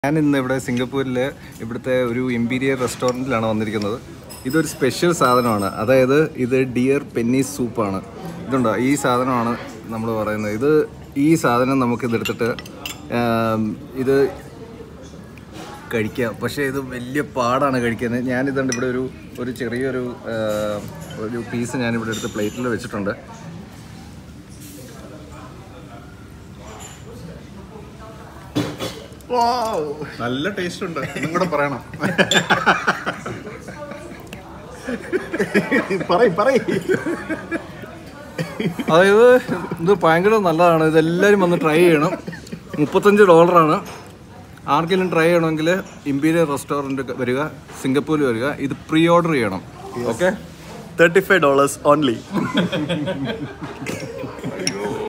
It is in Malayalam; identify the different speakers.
Speaker 1: ഞാൻ ഇന്ന് ഇവിടെ സിംഗപ്പൂരിൽ ഇവിടുത്തെ ഒരു ഇമ്പീരിയർ റെസ്റ്റോറൻറ്റിലാണ് വന്നിരിക്കുന്നത് ഇതൊരു സ്പെഷ്യൽ സാധനമാണ് അതായത് ഇത് ഡിയർ പെന്നീസ് സൂപ്പാണ് ഇതുണ്ടോ ഈ സാധനമാണ് നമ്മൾ പറയുന്നത് ഇത് ഈ സാധനം നമുക്ക് ഇതെടുത്തിട്ട് ആം, ഇത് കഴിക്കാം പക്ഷേ ഇത് വലിയ പാടാണ് കഴിക്കാൻ ഞാനിതുണ്ട് ഇവിടെ ഒരു ഒരു ചെറിയൊരു ആ, ഒരു പീസ് ഞാനിവിടെ എടുത്ത് പ്ലേറ്റിൽ വെച്ചിട്ടുണ്ട്
Speaker 2: നല്ല ടേസ്റ്റ് ഉണ്ട് നിങ്ങളുടെ പറയണം പറയ് പറയ്
Speaker 1: അതായത് ഇത് ഭയങ്കര നല്ലതാണ് ഇതെല്ലാവരും വന്ന് ട്രൈ ചെയ്യണം മുപ്പത്തഞ്ച് ഡോളറാണ് ആർക്കെങ്കിലും ട്രൈ ചെയ്യണമെങ്കിൽ ഇമ്പീരിയർ റെസ്റ്റോറൻറ്റ് വരിക സിംഗപ്പൂരിൽ വരിക ഇത് പ്രീ ഓർഡർ ചെയ്യണം okay
Speaker 2: thirty five dollars only